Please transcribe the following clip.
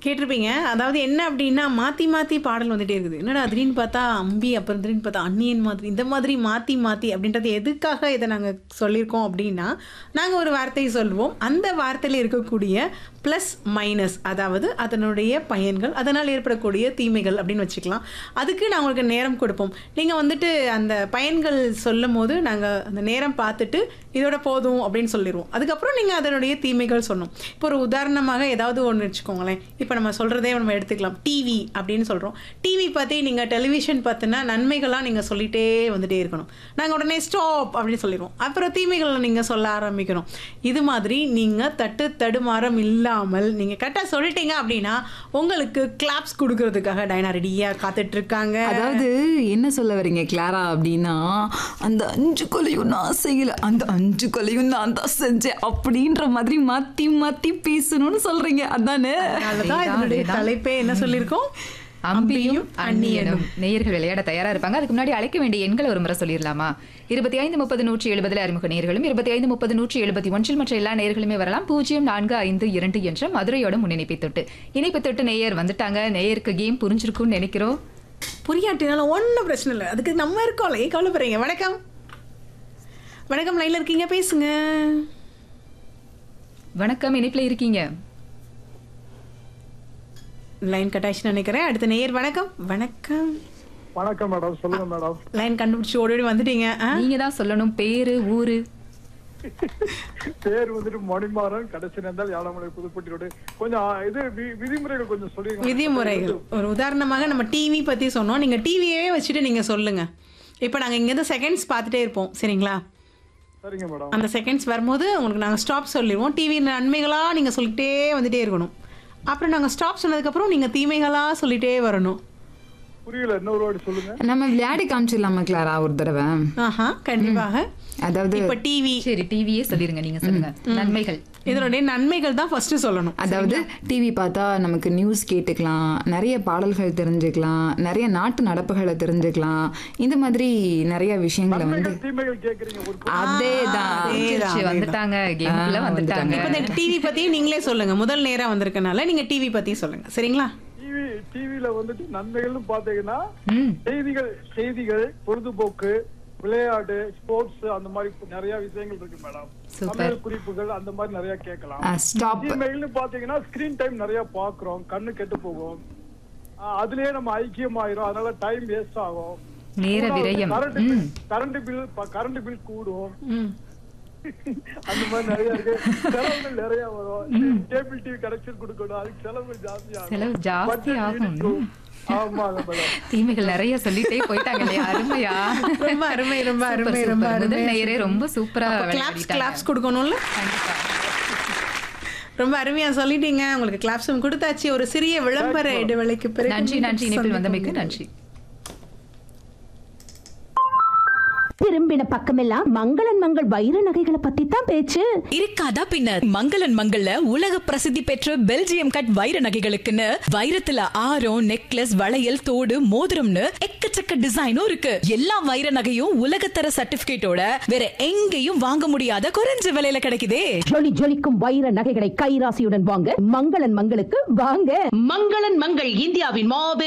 கேட்டிருப்பீங்க அதாவது என்ன அப்படின்னா மாற்றி மாற்றி பாடல் வந்துட்டே இருக்குது என்னடா திடீர்னு பார்த்தா அம்பி அப்புறம் திடீர்னு பார்த்தா அன்னியன் மாதிரி இந்த மாதிரி மாற்றி மாற்றி அப்படின்றது எதுக்காக இதை நாங்கள் சொல்லியிருக்கோம் அப்படின்னா நாங்கள் ஒரு வார்த்தையை சொல்லுவோம் அந்த வார்த்தையில் இருக்கக்கூடிய ப்ளஸ் மைனஸ் அதாவது அதனுடைய பயன்கள் அதனால் ஏற்படக்கூடிய தீமைகள் அப்படின்னு வச்சுக்கலாம் அதுக்கு நான் உங்களுக்கு நேரம் கொடுப்போம் நீங்கள் வந்துட்டு அந்த பயன்கள் சொல்லும் போது நாங்கள் அந்த நேரம் பார்த்துட்டு இதோட போதும் அப்படின்னு சொல்லிடுவோம் அதுக்கப்புறம் நீங்கள் அதனுடைய தீமைகள் சொன்னோம் இப்போ ஒரு உதாரணமாக ஏதாவது ஒன்று வச்சுக்கோங்களேன் இப்போ நம்ம சொல்கிறதே நம்ம எடுத்துக்கலாம் டிவி அப்படின்னு சொல்கிறோம் டிவி பற்றி நீங்கள் டெலிவிஷன் பார்த்தினா நன்மைகளாக நீங்கள் சொல்லிகிட்டே வந்துட்டே இருக்கணும் நாங்கள் உடனே ஸ்டாப் அப்படின்னு சொல்லிடுவோம் அப்புறம் தீமைகளை நீங்கள் சொல்ல ஆரம்பிக்கணும் இது மாதிரி நீங்கள் தட்டு தடுமாறம் இல்லாமல் நீங்கள் கரெக்டாக சொல்லிட்டீங்க அப்படின்னா உங்களுக்கு கிளாப்ஸ் கொடுக்கறதுக்காக டைனா ரெடியாக காத்துட்ருக்காங்க அதாவது என்ன சொல்ல வரீங்க கிளாரா அப்படின்னா அந்த அஞ்சு கொலையும் நான் செய்யல அந்த அஞ்சு கொலையும் நான் தான் செஞ்சேன் அப்படின்ற மாதிரி மாத்தி மாத்தி பேசணும்னு சொல்றீங்க அதானே அதனாலதான் இதனுடைய அதேதான். தலைப்பே என்ன சொல்லியிருக்கோம் அம்பியும் அந்நியனும் நேயர்கள் விளையாட தயாரா இருப்பாங்க அதுக்கு முன்னாடி அழைக்க வேண்டிய எண்களை ஒரு முறை சொல்லிடலாமா இருபத்தி ஐந்து முப்பது நூற்றி எழுபதில் அறிமுக நேர்களும் இருபத்தி ஐந்து முப்பது நூற்றி எழுபத்தி ஒன்றில் மற்ற எல்லா நேர்களுமே வரலாம் பூஜ்ஜியம் நான்கு ஐந்து இரண்டு என்ற மதுரையோட முன்னிணைப்பை தொட்டு இணைப்பு தொட்டு நேயர் வந்துட்டாங்க நேயருக்கு கேம் புரிஞ்சிருக்கும்னு நினைக்கிறோம் புரியாட்டினாலும் ஒன்றும் பிரச்சனை இல்லை அதுக்கு நம்ம இருக்கோம்ல ஏன் கவலைப்படுறீங்க வணக்கம் வணக்கம் லைன்ல இருக்கீங்க பேசுங்க வணக்கம் இணைப்புல இருக்கீங்க லைன் கட்டாச்சு நினைக்கிறேன் அடுத்த நேயர் வணக்கம் வணக்கம் வணக்கம் மேடம் சொல்லுங்க மேடம் லைன் கண்டுபிடிச்சு ஓடி ஓடி வந்துட்டீங்க ஆ? நீங்க தான் சொல்லணும் பேரு ஊரு பேர் வந்துட்டு மணிமாறன் கடைசி நேர்ந்தால் யாழமலை புதுப்பட்டியோட கொஞ்சம் ஆ, இது வி- விதிமுறைகள் கொஞ்சம் சொல்லுங்க விதிமுறைகள் ஒரு உதாரணமாக நம்ம டிவி பற்றி சொன்னோம் நீங்கள் டிவியே வச்சுட்டு நீங்கள் சொல்லுங்கள் இப்போ நாங்கள் இங்கேருந்து செகண்ட்ஸ் பார்த்துட்டே இருப்போம் சரிங்களா சரிங்க மேடம் அந்த செகண்ட்ஸ் வரும்போது உங்களுக்கு நாங்கள் ஸ்டாப் சொல்லிடுவோம் டிவி நன்மைகளாக நீங்கள் சொல்லிட்டே வந்துட்டே இருக்கணும் அப்புறம் நாங்கள் ஸ்டாப் சொன்னதுக்கப்புறம் நீங்கள் தீமைகளாக சொல்லிட்டே வரணும் புரியல இன்னொரு வாட்டி சொல்லுங்க நம்ம விளையாடி காமிச்சிடலாமா கிளாரா ஒரு தடவை ஆஹா கண்டிப்பாக அதாவது இப்போ டிவி சரி டிவியே சொல்லிருங்க நீங்க சொல்லுங்க நன்மைகள் இதனுடைய நன்மைகள் தான் ஃபர்ஸ்ட் சொல்லணும் அதாவது டிவி பார்த்தா நமக்கு நியூஸ் கேட்டுக்கலாம் நிறைய பாடல்கள் தெரிஞ்சுக்கலாம் நிறைய நாட்டு நடப்புகளை தெரிஞ்சுக்கலாம் இந்த மாதிரி நிறைய விஷயங்களை வந்து நன்மைகள், தீமைகள் கேக்குறீங்க ஒரு அதேதான் சரி, வந்துட்டாங்க கேமுக்குள்ள ஆ, வந்துட்டாங்க இப்போ இந்த டிவி பற்றி நீங்களே சொல்லுங்க முதல் நேரம் வந்திருக்கனால நீங்கள் டிவி பத்தி சொல்லுங்க சரிங்களா டிவி டிவில வந்துட்டு நன்மைகள்னு பாத்தீங்கன்னா ம் செய்திகள் செய்திகள் பொழுதுபோக்கு விளையாட்டு ஸ்போர்ட்ஸ் அந்த மாதிரி நிறைய விஷயங்கள் இருக்கு மேடம் Super. சமையல் குறிப்புகள் அந்த மாதிரி நிறைய கேட்கலாம் ஸ்டாப் இமெயில்னு பாத்தீங்கன்னா ஸ்கிரீன் டைம் நிறைய பாக்குறோம் கண்ணு கெட்டு போகும் ஆஹ் அதுலயே நம்ம ஐக்கியமாயிரும் அதனால டைம் வேஸ்ட் ஆகும் நேர விரயம் கரண்ட் ம் bill current bill current bill கூடும் ம் அந்த மாதிரி நிறைய இருக்கு செலவுகள் நிறைய வரும் கேபிள் டிவி கனெக்ஷன் கொடுக்கணும் அதுக்கு செலவுகள் ஜாஸ்தி ஆகும் செலவு ஜாஸ்தி Budget ஆகும் இடிக்கும். ஆமாங்க மேடம் தீமைகள் நிறைய சொல்லிட்டே போயிட்டாங்க இல்லையா அருமையா ரொம்ப அருமை ரொம்ப Super, அருமை super. ரொம்ப அருமை முதல் நேயரே ரொம்ப சூப்பரா கிளாப்ஸ் விளையாடிட்டாங்க. கிளாப்ஸ் கொடுக்கணும்ல கண்டிப்பா. ரொம்ப அருமையா சொல்லிட்டீங்க உங்களுக்கு கிளாப்ஸும் கொடுத்தாச்சு ஒரு சிறிய விளம்பர இடைவெளிக்கு பிறகு நன்றி நன்றி இணைப்பில் வந்தமைக்கு நன்றி திரும்பின பக்கமெல்லாம் மங்களன் மங்கள் வைர நகைகளை பத்தி தான் பேச்சு இருக்காதா பின்ன மங்களன் மங்கள்ல உலக பிரசித்தி பெற்ற பெல்ஜியம் கட் வைர நகைகளுக்குன்னு வைரத்துல ஆரம் நெக்லஸ் வளையல் தோடு மோதிரம்னு எக்கச்சக்க டிசைனும் இருக்கு எல்லா வைர நகையும் உலகத்தர சர்டிபிகேட்டோட வேற எங்கேயும் வாங்க முடியாத குறைஞ்ச விலையில கிடைக்குதே ஜொலி ஜொலிக்கும் வைர நகைகளை கைராசியுடன் வாங்க மங்களன் மங்களுக்கு வாங்க மங்களன் மங்கள் இந்தியாவின் மாபெரும்